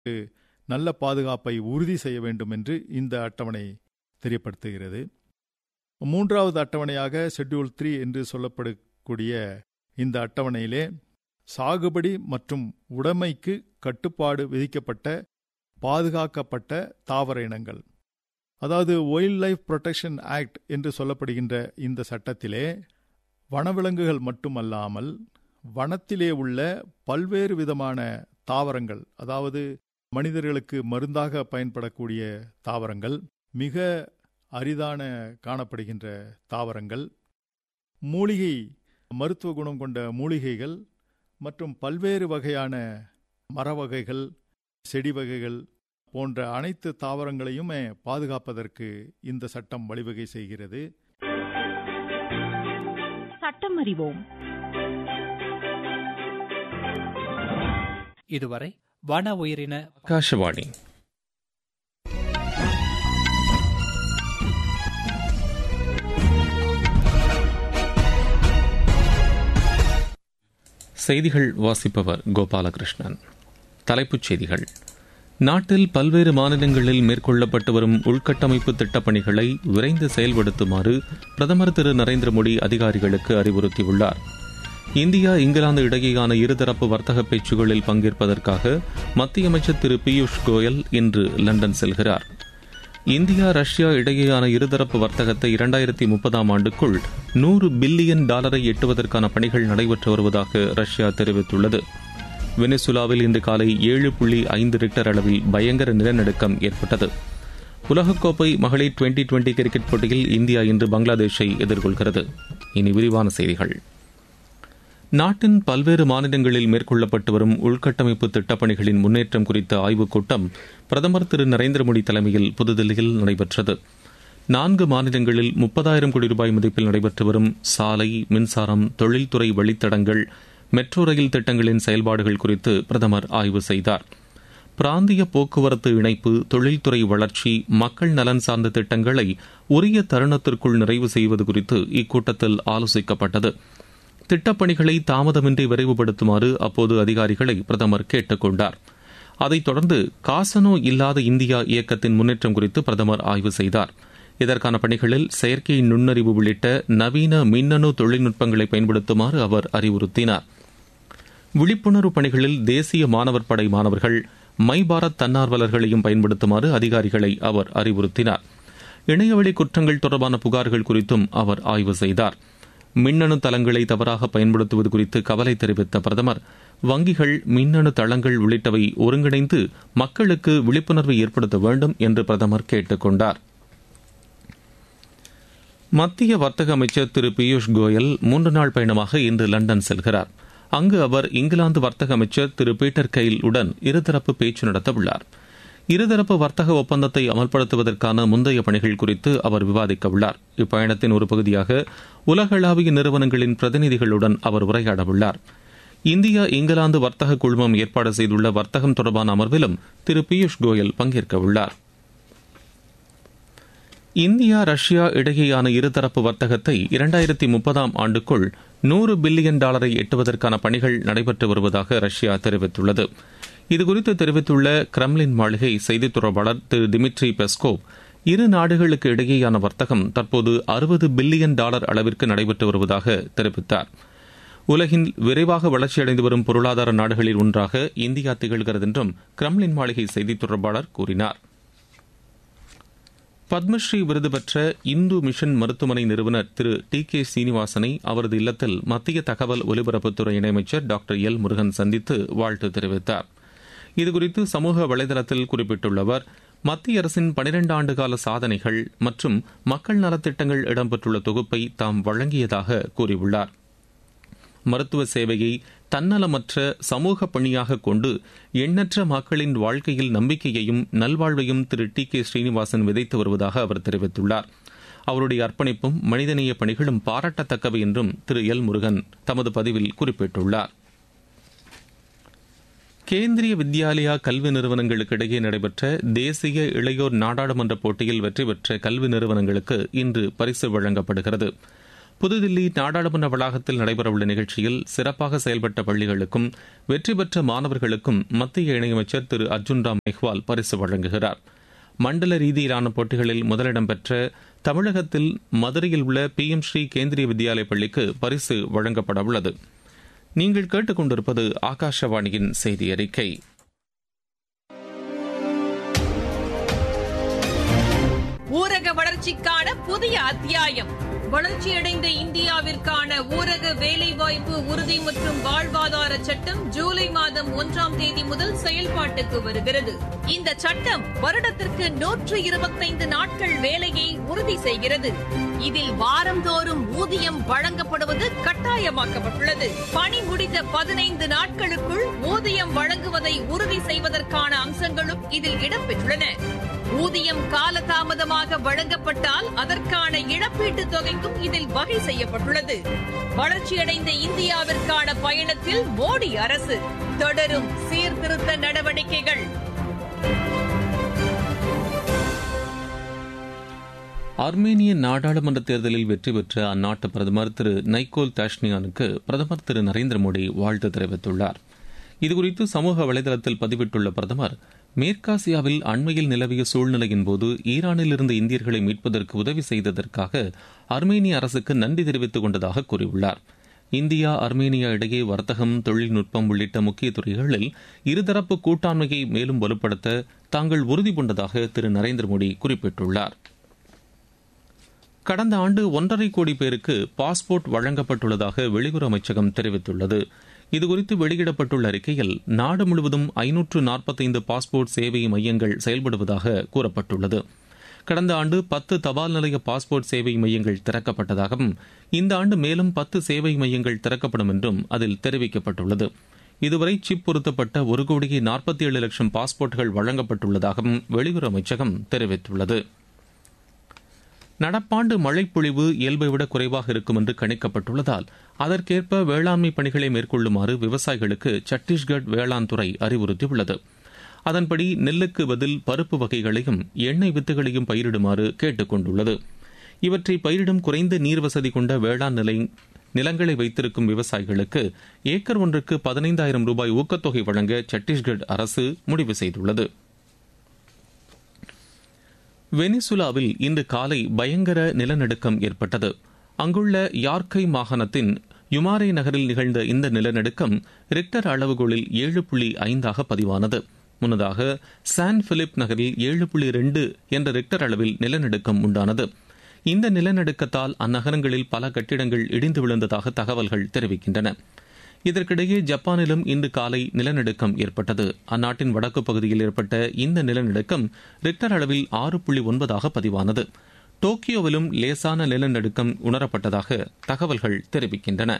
நல்ல பாதுகாப்பை உறுதி செய்ய வேண்டும் என்று இந்த அட்டவணை தெரியப்படுத்துகிறது மூன்றாவது அட்டவணையாக ஷெட்யூல் த்ரீ என்று சொல்லப்படக்கூடிய இந்த அட்டவணையிலே சாகுபடி மற்றும் உடைமைக்கு கட்டுப்பாடு விதிக்கப்பட்ட பாதுகாக்கப்பட்ட தாவர இனங்கள் அதாவது வைல்ட் லைஃப் புரொடெக்ஷன் ஆக்ட் என்று சொல்லப்படுகின்ற இந்த சட்டத்திலே வனவிலங்குகள் மட்டுமல்லாமல் வனத்திலே உள்ள பல்வேறு விதமான தாவரங்கள் அதாவது மனிதர்களுக்கு மருந்தாக பயன்படக்கூடிய தாவரங்கள் மிக அரிதான காணப்படுகின்ற தாவரங்கள் மூலிகை மருத்துவ குணம் கொண்ட மூலிகைகள் மற்றும் பல்வேறு வகையான மர வகைகள் செடி வகைகள் போன்ற அனைத்து தாவரங்களையுமே பாதுகாப்பதற்கு இந்த சட்டம் வழிவகை செய்கிறது சட்டம் அறிவோம் இதுவரை வன உயிரின ஆகாஷவாணி செய்திகள் வாசிப்பவர் கோபாலகிருஷ்ணன் தலைப்புச் செய்திகள் நாட்டில் பல்வேறு மாநிலங்களில் மேற்கொள்ளப்பட்டு வரும் உள்கட்டமைப்பு திட்டப்பணிகளை விரைந்து செயல்படுத்துமாறு பிரதமர் திரு நரேந்திர மோடி அதிகாரிகளுக்கு அறிவுறுத்தியுள்ளார் இந்தியா இங்கிலாந்து இடையேயான இருதரப்பு வர்த்தக பேச்சுகளில் பங்கேற்பதற்காக மத்திய அமைச்சர் திரு பியூஷ் கோயல் இன்று லண்டன் செல்கிறார் இந்தியா ரஷ்யா இடையேயான இருதரப்பு வர்த்தகத்தை இரண்டாயிரத்தி முப்பதாம் ஆண்டுக்குள் நூறு பில்லியன் டாலரை எட்டுவதற்கான பணிகள் நடைபெற்று வருவதாக ரஷ்யா தெரிவித்துள்ளது வெனிசுலாவில் இன்று காலை ஏழு புள்ளி ஐந்து ரிக்டர் அளவில் பயங்கர நிலநடுக்கம் ஏற்பட்டது உலகக்கோப்பை மகளிர் டுவெண்டி டுவெண்டி கிரிக்கெட் போட்டியில் இந்தியா இன்று பங்களாதேஷை எதிர்கொள்கிறது இனி விரிவான செய்திகள் நாட்டின் பல்வேறு மாநிலங்களில் மேற்கொள்ளப்பட்டு வரும் உள்கட்டமைப்பு திட்டப்பணிகளின் முன்னேற்றம் குறித்த ஆய்வுக் கூட்டம் பிரதமர் திரு நரேந்திர மோடி தலைமையில் புதுதில்லியில் நடைபெற்றது நான்கு மாநிலங்களில் முப்பதாயிரம் கோடி ரூபாய் மதிப்பில் நடைபெற்று வரும் சாலை மின்சாரம் தொழில்துறை வழித்தடங்கள் மெட்ரோ ரயில் திட்டங்களின் செயல்பாடுகள் குறித்து பிரதமர் ஆய்வு செய்தார் பிராந்திய போக்குவரத்து இணைப்பு தொழில்துறை வளர்ச்சி மக்கள் நலன் சார்ந்த திட்டங்களை உரிய தருணத்திற்குள் நிறைவு செய்வது குறித்து இக்கூட்டத்தில் ஆலோசிக்கப்பட்டது திட்டப்பணிகளை தாமதமின்றி விரைவுபடுத்துமாறு அப்போது அதிகாரிகளை பிரதமர் கேட்டுக் கொண்டார் அதைத் தொடர்ந்து காசனோ இல்லாத இந்தியா இயக்கத்தின் முன்னேற்றம் குறித்து பிரதமர் ஆய்வு செய்தார் இதற்கான பணிகளில் செயற்கை நுண்ணறிவு உள்ளிட்ட நவீன மின்னணு தொழில்நுட்பங்களை பயன்படுத்துமாறு அவர் அறிவுறுத்தினார் விழிப்புணர்வு பணிகளில் தேசிய மாணவர் படை மாணவர்கள் மை பாரத் தன்னார்வலர்களையும் பயன்படுத்துமாறு அதிகாரிகளை அவர் அறிவுறுத்தினார் இணையவழி குற்றங்கள் தொடர்பான புகார்கள் குறித்தும் அவர் ஆய்வு செய்தார் மின்னணு தளங்களை தவறாக பயன்படுத்துவது குறித்து கவலை தெரிவித்த பிரதமர் வங்கிகள் மின்னணு தளங்கள் உள்ளிட்டவை ஒருங்கிணைந்து மக்களுக்கு விழிப்புணர்வை ஏற்படுத்த வேண்டும் என்று பிரதமர் கேட்டுக் கொண்டார் மத்திய வர்த்தக அமைச்சர் திரு பியூஷ் கோயல் மூன்று நாள் பயணமாக இன்று லண்டன் செல்கிறார் அங்கு அவர் இங்கிலாந்து வர்த்தக அமைச்சர் திரு பீட்டர் கெயில் உடன் இருதரப்பு பேச்சு நடத்த உள்ளார் இருதரப்பு வர்த்தக ஒப்பந்தத்தை அமல்படுத்துவதற்கான முந்தைய பணிகள் குறித்து அவர் விவாதிக்க உள்ளார் இப்பயணத்தின் ஒரு பகுதியாக உலகளாவிய நிறுவனங்களின் பிரதிநிதிகளுடன் அவர் உரையாட உள்ளார் இந்தியா இங்கிலாந்து வர்த்தக குழுமம் ஏற்பாடு செய்துள்ள வர்த்தகம் தொடர்பான அமர்விலும் திரு பியூஷ் கோயல் பங்கேற்க உள்ளார் இந்தியா ரஷ்யா இடையேயான இருதரப்பு வர்த்தகத்தை இரண்டாயிரத்தி முப்பதாம் ஆண்டுக்குள் நூறு பில்லியன் டாலரை எட்டுவதற்கான பணிகள் நடைபெற்று வருவதாக ரஷ்யா தெரிவித்துள்ளது இதுகுறித்து தெரிவித்துள்ள கிரெம்லின் மாளிகை செய்தித் தொடர்பாளர் திரு டிமிட்ரி பெஸ்கோவ் இரு நாடுகளுக்கு இடையேயான வர்த்தகம் தற்போது அறுபது பில்லியன் டாலர் அளவிற்கு நடைபெற்று வருவதாக தெரிவித்தார் உலகின் விரைவாக வளர்ச்சியடைந்து வரும் பொருளாதார நாடுகளில் ஒன்றாக இந்தியா திகழ்கிறது என்றும் கிரெம்லின் மாளிகை செய்தித் தொடர்பாளர் கூறினார் பத்மஸ்ரீ விருது பெற்ற இந்து மிஷன் மருத்துவமனை நிறுவனர் திரு டி கே சீனிவாசனை அவரது இல்லத்தில் மத்திய தகவல் ஒலிபரப்புத்துறை இணையமைச்சர் டாக்டர் எல் முருகன் சந்தித்து வாழ்த்து தெரிவித்தார் இதுகுறித்து சமூக வலைதளத்தில் குறிப்பிட்டுள்ள அவர் மத்திய அரசின் பனிரெண்டு ஆண்டு கால சாதனைகள் மற்றும் மக்கள் நலத்திட்டங்கள் இடம்பெற்றுள்ள தொகுப்பை தாம் வழங்கியதாக கூறியுள்ளார் மருத்துவ சேவையை தன்னலமற்ற சமூக பணியாக கொண்டு எண்ணற்ற மக்களின் வாழ்க்கையில் நம்பிக்கையையும் நல்வாழ்வையும் திரு டி கே ஸ்ரீனிவாசன் விதைத்து வருவதாக அவர் தெரிவித்துள்ளார் அவருடைய அர்ப்பணிப்பும் மனிதநேய பணிகளும் பாராட்டத்தக்கவை என்றும் திரு எல் முருகன் தமது பதிவில் குறிப்பிட்டுள்ளார் கேந்திரிய வித்யாலயா கல்வி நிறுவனங்களுக்கு இடையே நடைபெற்ற தேசிய இளையோர் நாடாளுமன்ற போட்டியில் வெற்றி பெற்ற கல்வி நிறுவனங்களுக்கு இன்று பரிசு வழங்கப்படுகிறது புதுதில்லி நாடாளுமன்ற வளாகத்தில் நடைபெறவுள்ள நிகழ்ச்சியில் சிறப்பாக செயல்பட்ட பள்ளிகளுக்கும் வெற்றி பெற்ற மாணவர்களுக்கும் மத்திய இணையமைச்சர் திரு அர்ஜுன் ராம் மெஹ்வால் பரிசு வழங்குகிறார் மண்டல ரீதியிலான போட்டிகளில் முதலிடம் பெற்ற தமிழகத்தில் மதுரையில் உள்ள பி எம் ஸ்ரீ கேந்திரிய வித்யாலய பள்ளிக்கு பரிசு வழங்கப்பட உள்ளது நீங்கள் கேட்டுக்கொண்டிருப்பது ஆகாஷவாணியின் செய்தி அறிக்கை ஊரக வளர்ச்சிக்கான புதிய அத்தியாயம் வளர்ச்சியடைந்த இந்தியாவிற்கான ஊரக வேலைவாய்ப்பு உறுதி மற்றும் வாழ்வாதார சட்டம் ஜூலை மாதம் ஒன்றாம் தேதி முதல் செயல்பாட்டுக்கு வருகிறது இந்த சட்டம் வருடத்திற்கு நூற்று இருபத்தைந்து நாட்கள் வேலையை உறுதி செய்கிறது இதில் வாரந்தோறும் ஊதியம் வழங்கப்படுவது கட்டாயமாக்கப்பட்டுள்ளது பணி முடிந்த பதினைந்து நாட்களுக்குள் ஊதியம் வழங்குவதை உறுதி செய்வதற்கான அம்சங்களும் இதில் இடம்பெற்றுள்ளன ஊதியம் காலதாமதமாக வழங்கப்பட்டால் அதற்கான இழப்பீட்டுத் தொகைக்கும் இதில் வகை செய்யப்பட்டுள்ளது வளர்ச்சியடைந்த இந்தியாவிற்கான பயணத்தில் மோடி அரசு தொடரும் சீர்திருத்த நடவடிக்கைகள் ஆர்மேனிய நாடாளுமன்ற தேர்தலில் வெற்றி பெற்ற அந்நாட்டு பிரதமர் திரு நைகோல் தாஷ்னியானுக்கு பிரதமர் திரு நரேந்திர மோடி வாழ்த்து தெரிவித்துள்ளார் இதுகுறித்து சமூக வலைதளத்தில் பதிவிட்டுள்ள பிரதமர் மேற்காசியாவில் அண்மையில் நிலவிய சூழ்நிலையின் போது ஈரானில் இருந்து இந்தியர்களை மீட்பதற்கு உதவி செய்ததற்காக அர்மேனிய அரசுக்கு நன்றி தெரிவித்துக் கொண்டதாக கூறியுள்ளார் இந்தியா அர்மேனியா இடையே வர்த்தகம் தொழில்நுட்பம் உள்ளிட்ட முக்கிய துறைகளில் இருதரப்பு கூட்டாண்மையை மேலும் வலுப்படுத்த தாங்கள் உறுதி பூண்டதாக திரு நரேந்திர மோடி குறிப்பிட்டுள்ளார் கடந்த ஆண்டு ஒன்றரை கோடி பேருக்கு பாஸ்போர்ட் வழங்கப்பட்டுள்ளதாக வெளியுறவு அமைச்சகம் தெரிவித்துள்ளது இதுகுறித்து வெளியிடப்பட்டுள்ள அறிக்கையில் நாடு முழுவதும் ஐநூற்று நாற்பத்தைந்து பாஸ்போர்ட் சேவை மையங்கள் செயல்படுவதாக கூறப்பட்டுள்ளது கடந்த ஆண்டு பத்து தபால் நிலைய பாஸ்போர்ட் சேவை மையங்கள் திறக்கப்பட்டதாகவும் இந்த ஆண்டு மேலும் பத்து சேவை மையங்கள் திறக்கப்படும் என்றும் அதில் தெரிவிக்கப்பட்டுள்ளது இதுவரை சிப் பொருத்தப்பட்ட ஒரு கோடியே நாற்பத்தி ஏழு லட்சம் பாஸ்போர்ட்டுகள் வழங்கப்பட்டுள்ளதாகவும் வெளியுறவு அமைச்சகம் தெரிவித்துள்ளது நடப்பாண்டு மழைப்பொழிவு இயல்பை விட குறைவாக இருக்கும் என்று கணிக்கப்பட்டுள்ளதால் அதற்கேற்ப வேளாண்மை பணிகளை மேற்கொள்ளுமாறு விவசாயிகளுக்கு சத்தீஸ்கர் வேளாண் துறை அறிவுறுத்தியுள்ளது அதன்படி நெல்லுக்கு பதில் பருப்பு வகைகளையும் எண்ணெய் வித்துகளையும் பயிரிடுமாறு கேட்டுக் கொண்டுள்ளது இவற்றை பயிரிடும் குறைந்த நீர் வசதி கொண்ட வேளாண் நிலை நிலங்களை வைத்திருக்கும் விவசாயிகளுக்கு ஏக்கர் ஒன்றுக்கு பதினைந்தாயிரம் ரூபாய் ஊக்கத்தொகை வழங்க சத்தீஸ்கர் அரசு முடிவு செய்துள்ளது வெனிசுலாவில் இன்று காலை பயங்கர நிலநடுக்கம் ஏற்பட்டது அங்குள்ள யார்கை மாகாணத்தின் யுமாரே நகரில் நிகழ்ந்த இந்த நிலநடுக்கம் ரிக்டர் அளவுகோலில் ஏழு புள்ளி ஐந்தாக பதிவானது முன்னதாக சான் பிலிப் நகரில் ஏழு புள்ளி ரெண்டு என்ற ரிக்டர் அளவில் நிலநடுக்கம் உண்டானது இந்த நிலநடுக்கத்தால் அந்நகரங்களில் பல கட்டிடங்கள் இடிந்து விழுந்ததாக தகவல்கள் தெரிவிக்கின்றன இதற்கிடையே ஜப்பானிலும் இன்று காலை நிலநடுக்கம் ஏற்பட்டது அந்நாட்டின் வடக்கு பகுதியில் ஏற்பட்ட இந்த நிலநடுக்கம் ரிக்டர் அளவில் ஆறு புள்ளி ஒன்பதாக பதிவானது டோக்கியோவிலும் லேசான நிலநடுக்கம் உணரப்பட்டதாக தகவல்கள் தெரிவிக்கின்றன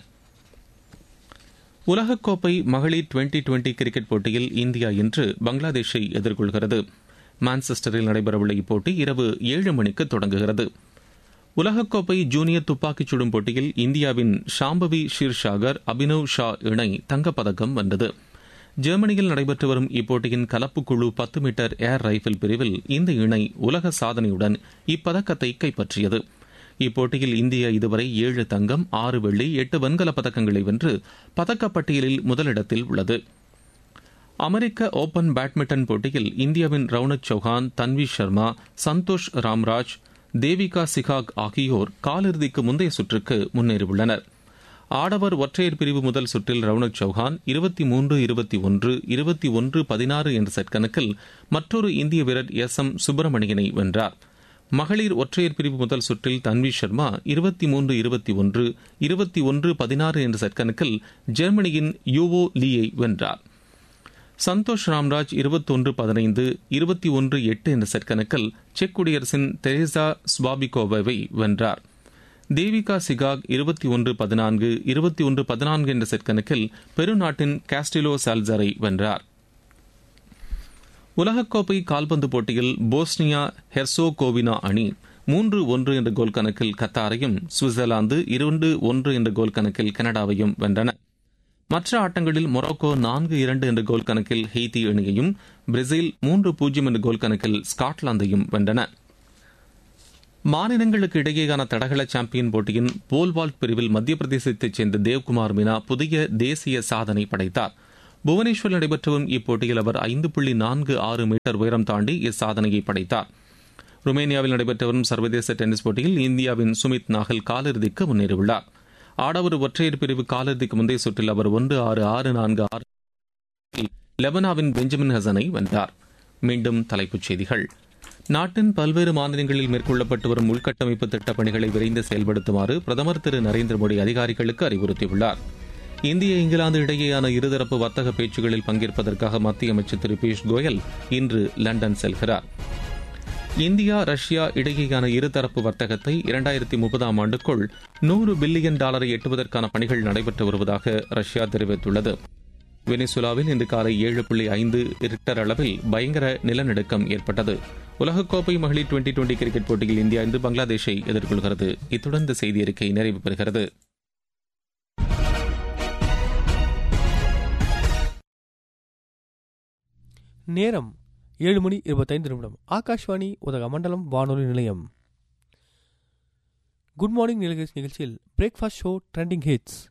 உலகக்கோப்பை மகளிர் டுவெண்டி டுவெண்டி கிரிக்கெட் போட்டியில் இந்தியா இன்று பங்களாதேஷை எதிர்கொள்கிறது மான்செஸ்டரில் நடைபெறவுள்ள இப்போட்டி இரவு ஏழு மணிக்கு தொடங்குகிறது உலகக்கோப்பை ஜூனியர் துப்பாக்கிச் சுடும் போட்டியில் இந்தியாவின் ஷாம்பவி ஷீர்ஷாகர் அபினவ் ஷா இணை தங்கப்பதக்கம் வென்றது ஜெர்மனியில் நடைபெற்று வரும் இப்போட்டியின் கலப்பு குழு பத்து மீட்டர் ஏர் ரைபிள் பிரிவில் இந்த இணை உலக சாதனையுடன் இப்பதக்கத்தை கைப்பற்றியது இப்போட்டியில் இந்தியா இதுவரை ஏழு தங்கம் ஆறு வெள்ளி எட்டு வெண்கலப் பதக்கங்களை வென்று பதக்கப்பட்டியலில் முதலிடத்தில் உள்ளது அமெரிக்க ஓபன் பேட்மிண்டன் போட்டியில் இந்தியாவின் ரவுனக் சௌஹான் தன்வி சர்மா சந்தோஷ் ராம்ராஜ் தேவிகா சிகாக் ஆகியோர் காலிறுதிக்கு முந்தைய சுற்றுக்கு முன்னேறியுள்ளனர் ஆடவர் ஒற்றையர் பிரிவு முதல் சுற்றில் ரவுனக் சௌஹான் இருபத்தி மூன்று இருபத்தி ஒன்று இருபத்தி ஒன்று பதினாறு என்ற செட் கணக்கில் மற்றொரு இந்திய வீரர் எஸ் எம் சுப்பிரமணியனை வென்றார் மகளிர் ஒற்றையர் பிரிவு முதல் சுற்றில் தன்வி சர்மா இருபத்தி மூன்று இருபத்தி ஒன்று இருபத்தி ஒன்று பதினாறு என்ற செட் கணக்கில் ஜெர்மனியின் யூவோ லீயை வென்றார் சந்தோஷ் ராம்ராஜ் இருபத்தொன்று பதினைந்து இருபத்தி ஒன்று எட்டு என்ற செட் கணக்கில் செக் குடியரசின் தெரேசா ஸ்வாபிகோவை வென்றார் தேவிகா சிகாக் இருபத்தி ஒன்று பதினான்கு இருபத்தி ஒன்று பதினான்கு என்ற செட் கணக்கில் பெருநாட்டின் காஸ்டிலோ சால்சரை வென்றார் உலகக்கோப்பை கால்பந்து போட்டியில் போஸ்னியா ஹெர்சோகோவினா அணி மூன்று ஒன்று என்ற கோல் கணக்கில் கத்தாரையும் சுவிட்சர்லாந்து இரண்டு ஒன்று என்ற கோல் கணக்கில் கனடாவையும் வென்றன மற்ற ஆட்டங்களில் மொரோக்கோ நான்கு இரண்டு என்ற கோல் கணக்கில் ஹெய்தி அணியையும் பிரேசில் மூன்று பூஜ்ஜியம் என்ற கோல் கணக்கில் ஸ்காட்லாந்தையும் வென்றன மாநிலங்களுக்கு இடையேயான தடகள சாம்பியன் போட்டியின் போல்வால்ட் பிரிவில் மத்திய பிரதேசத்தைச் சேர்ந்த தேவ்குமார் மீனா புதிய தேசிய சாதனை படைத்தார் புவனேஸ்வரில் நடைபெற்று வரும் இப்போட்டியில் அவர் ஐந்து புள்ளி நான்கு ஆறு மீட்டர் உயரம் தாண்டி இச்சாதனையை படைத்தார் ருமேனியாவில் நடைபெற்று வரும் சர்வதேச டென்னிஸ் போட்டியில் இந்தியாவின் சுமித் நாகல் காலிறுதிக்கு முன்னேறியுள்ளார் ஆடவர் ஒற்றையர் பிரிவு காலிறுதிக்கு முந்தைய சுற்றில் அவர் ஒன்று ஆறு ஆறு நான்கு ஆறு லெபனாவின் பெஞ்சமின் ஹசனை வென்றார் மீண்டும் தலைப்புச் செய்திகள் நாட்டின் பல்வேறு மாநிலங்களில் மேற்கொள்ளப்பட்டு வரும் உள்கட்டமைப்பு திட்டப் பணிகளை விரைந்து செயல்படுத்துமாறு பிரதமர் திரு நரேந்திர மோடி அதிகாரிகளுக்கு அறிவுறுத்தியுள்ளார் இந்திய இங்கிலாந்து இடையேயான இருதரப்பு வர்த்தக பேச்சுகளில் பங்கேற்பதற்காக மத்திய அமைச்சர் திரு பியூஷ் கோயல் இன்று லண்டன் செல்கிறார் இந்தியா ரஷ்யா இடையேயான இருதரப்பு வர்த்தகத்தை இரண்டாயிரத்தி முப்பதாம் ஆண்டுக்குள் நூறு பில்லியன் டாலரை எட்டுவதற்கான பணிகள் நடைபெற்று வருவதாக ரஷ்யா தெரிவித்துள்ளது வெனிசுலாவில் இன்று காலை ஏழு புள்ளி ஐந்து ரிக்டர் அளவில் பயங்கர நிலநடுக்கம் ஏற்பட்டது உலகக்கோப்பை மகளிர் டுவெண்டி டுவெண்டி கிரிக்கெட் போட்டியில் இந்தியா இன்று பங்களாதேஷை எதிர்கொள்கிறது இத்துடன் இந்த செய்தி அறிக்கை நிறைவு பெறுகிறது நேரம் ஏழு மணி இருபத்தைந்து நிமிடம் ஆகாஷ்வாணி உதகமண்டலம் வானொலி நிலையம் குட் மார்னிங் நிலகேஷ் நிகழ்ச்சியில் பிரேக்ஃபாஸ்ட் ஷோ ட்ரெண்டிங் ஹிட்ஸ்